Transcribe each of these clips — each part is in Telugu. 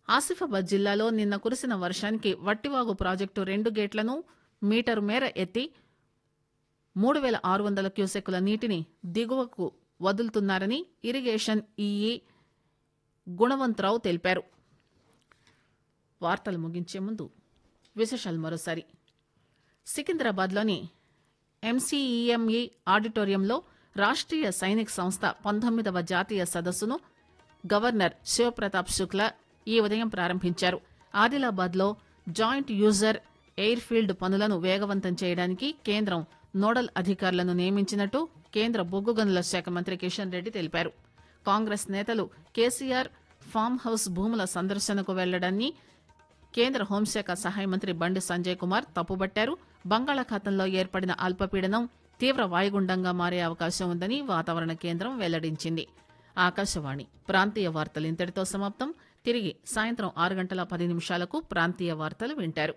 ఆసిఫాబాద్ జిల్లాలో నిన్న కురిసిన వర్షానికి వట్టివాగు ప్రాజెక్టు రెండు గేట్లను మీటరు మేర ఎత్తి మూడు వేల ఆరు వందల క్యూసెక్కుల నీటిని దిగువకు వదులుతున్నారని ఇరిగేషన్ ఈఈ గుణవంతరావు తెలిపారు వార్తలు ముగించే ముందు విశేషాలు మరోసారి సికింద్రాబాద్లోని ఎంసీఈఎంఈ ఆడిటోరియంలో రాష్ట్రీయ సైనిక్ సంస్థ పంతొమ్మిదవ జాతీయ సదస్సును గవర్నర్ శివప్రతాప్ శుక్లా ఈ ఉదయం ప్రారంభించారు ఆదిలాబాద్లో జాయింట్ యూజర్ ఎయిర్ ఫీల్డ్ పనులను వేగవంతం చేయడానికి కేంద్రం నోడల్ అధికారులను నియమించినట్టు కేంద్ర బొగ్గు గనుల శాఖ మంత్రి కిషన్ రెడ్డి తెలిపారు కాంగ్రెస్ నేతలు కేసీఆర్ ఫామ్ హౌస్ భూముల సందర్శనకు వెళ్లడాన్ని కేంద్ర హోంశాఖ సహాయ మంత్రి బండి సంజయ్ కుమార్ తప్పుబట్టారు బంగాళాఖాతంలో ఏర్పడిన అల్పపీడనం తీవ్ర వాయుగుండంగా మారే అవకాశం ఉందని వాతావరణ కేంద్రం వెల్లడించింది ఆకాశవాణి ప్రాంతీయ వార్తలు ఇంతటితో సమాప్తం తిరిగి సాయంత్రం ఆరు గంటల పది నిమిషాలకు ప్రాంతీయ వార్తలు వింటారు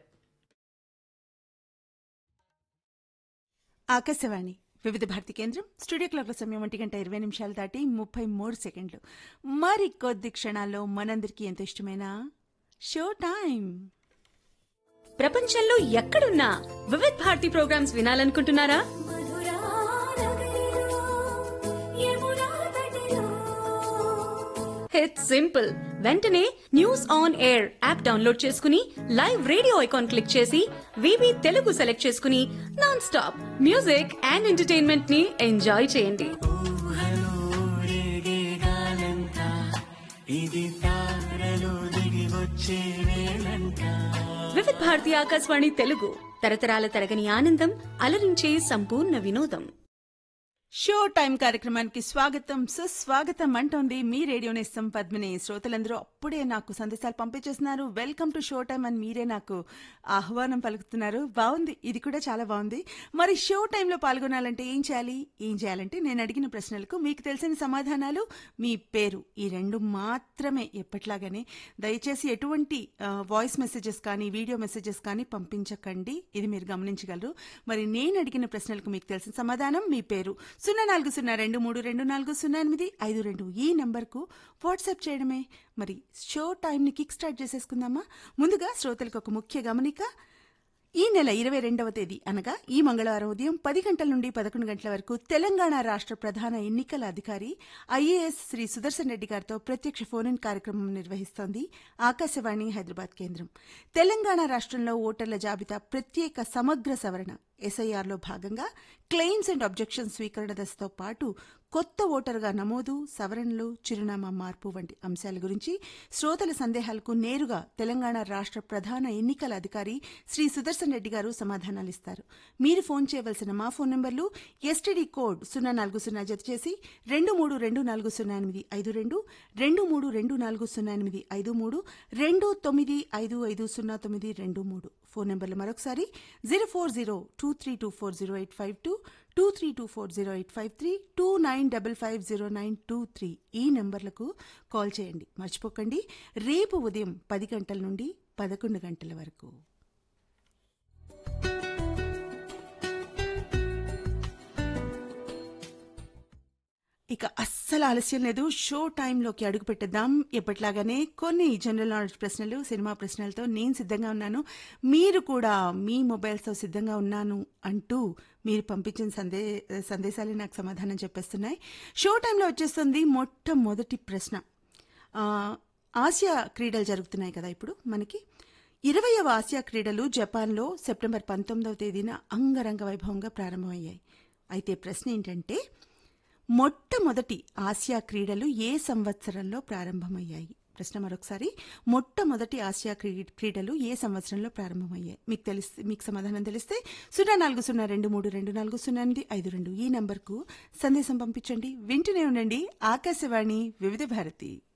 ఆకాశవాణి వివిధ భారతి కేంద్రం స్టూడియో క్లాక్ల సమయం ఒంటి గంట ఇరవై నిమిషాలు దాటి ముప్పై మూడు సెకండ్లు మరి కొద్ది క్షణాల్లో మనందరికీ ఎంతో ఇష్టమైన షో టైం ప్రపంచంలో ఎక్కడున్నా వివిధ్ భారతి ప్రోగ్రామ్స్ వినాలనుకుంటున్నారా ఇట్స్ సింపుల్ వెంటనే news on air app download చేసుకుని లైవ్ రేడియో ఐకాన్ క్లిక్ చేసి వివి తెలుగు సెలెక్ట్ చేసుకుని non stop music and entertainment ని ఎంజాయ్ చేయండి వివిధ్ భారతి ఆకాశవాణి తెలుగు తరతరాల తరగని ఆనందం అలరించే సంపూర్ణ వినోదం షో టైం కార్యక్రమానికి స్వాగతం సుస్వాగతం అంటోంది మీ రేడియో నేస్తం పద్మిని శ్రోతలందరూ అప్పుడే నాకు సందేశాలు పంపించేస్తున్నారు వెల్కమ్ టు షో టైం అని మీరే నాకు ఆహ్వానం పలుకుతున్నారు బాగుంది ఇది కూడా చాలా బాగుంది మరి షో టైంలో పాల్గొనాలంటే ఏం చేయాలి ఏం చేయాలంటే నేను అడిగిన ప్రశ్నలకు మీకు తెలిసిన సమాధానాలు మీ పేరు ఈ రెండు మాత్రమే ఎప్పట్లాగానే దయచేసి ఎటువంటి వాయిస్ మెసేజెస్ కానీ వీడియో మెసేజెస్ కానీ పంపించకండి ఇది మీరు గమనించగలరు మరి నేను అడిగిన ప్రశ్నలకు మీకు తెలిసిన సమాధానం మీ పేరు సున్నా నాలుగు సున్నా రెండు మూడు రెండు నాలుగు సున్నా ఎనిమిది ఐదు రెండు ఈ నంబర్కు వాట్సాప్ చేయడమే మరి షో టైంని కిక్ స్టార్ట్ చేసేసుకుందామా ముందుగా శ్రోతలకు ఒక ముఖ్య గమనిక ఈ నెల ఇరవై రెండవ తేదీ అనగా ఈ మంగళవారం ఉదయం పది గంటల నుండి పదకొండు గంటల వరకు తెలంగాణ రాష్ట్ర ప్రధాన ఎన్నికల అధికారి ఐఏఎస్ శ్రీ సుదర్శన్ రెడ్డి గారితో ప్రత్యక్ష ఫోన్ ఇన్ కార్యక్రమం నిర్వహిస్తోంది ఆకాశవాణి హైదరాబాద్ కేంద్రం తెలంగాణ రాష్ట్రంలో ఓటర్ల జాబితా ప్రత్యేక సమగ్ర సవరణ ఎస్ఐఆర్లో భాగంగా క్లెయిమ్స్ అండ్ అబ్జెక్షన్ స్వీకరణ దశతో పాటు కొత్త ఓటరుగా నమోదు సవరణలు చిరునామా మార్పు వంటి అంశాల గురించి శ్రోతల సందేహాలకు నేరుగా తెలంగాణ రాష్ట్ర ప్రధాన ఎన్నికల అధికారి శ్రీ సుదర్శన్ రెడ్డి గారు సమాధానాలిస్తారు మీరు ఫోన్ చేయవలసిన మా ఫోన్ నంబర్లు ఎస్టీడీ కోడ్ సున్నా నాలుగు సున్నా జత చేసి రెండు మూడు రెండు నాలుగు సున్నా ఎనిమిది ఐదు రెండు రెండు మూడు రెండు నాలుగు సున్నా ఎనిమిది ఐదు మూడు రెండు తొమ్మిది ఐదు ఐదు సున్నా తొమ్మిది రెండు మూడు ఫోన్ నెంబర్లు మరొకసారి zero four zero two three two four zero eight five two two three two four zero eight five three two nine double five zero nine two three ఈ నంబర్లకు కాల్ చేయండి మర్చిపోకండి రేపు ఉదయం పది గంటల నుండి పదకొండు గంటల వరకు ఇక అస్సలు ఆలస్యం లేదు షో టైంలోకి అడుగు పెట్టేద్దాం ఎప్పట్లాగానే కొన్ని జనరల్ నాలెడ్జ్ ప్రశ్నలు సినిమా ప్రశ్నలతో నేను సిద్ధంగా ఉన్నాను మీరు కూడా మీ మొబైల్స్తో సిద్ధంగా ఉన్నాను అంటూ మీరు పంపించిన సందే సందేశాలే నాకు సమాధానం చెప్పేస్తున్నాయి షో టైంలో వచ్చేస్తుంది మొట్టమొదటి ప్రశ్న ఆ, ఆసియా క్రీడలు జరుగుతున్నాయి కదా ఇప్పుడు మనకి ఇరవయవ ఆసియా క్రీడలు జపాన్లో సెప్టెంబర్ పంతొమ్మిదవ తేదీన అంగరంగ వైభవంగా ప్రారంభమయ్యాయి అయితే ప్రశ్న ఏంటంటే మొట్టమొదటి ఆసియా క్రీడలు ఏ సంవత్సరంలో ప్రారంభమయ్యాయి ప్రశ్న మరొకసారి మొట్టమొదటి ఆసియా క్రీ- క్రీడలు ఏ సంవత్సరంలో ప్రారంభమయ్యాయి మీకు తెలిస్తే మీకు సమాధానం తెలిస్తే సున్నా నాలుగు సున్నా రెండు మూడు రెండు నాలుగు సున్నా ఎనిమిది ఐదు రెండు ఈ నంబర్కు సందేశం పంపించండి వింటూనే ఉండండి ఆకాశవాణి వివిధ భారతి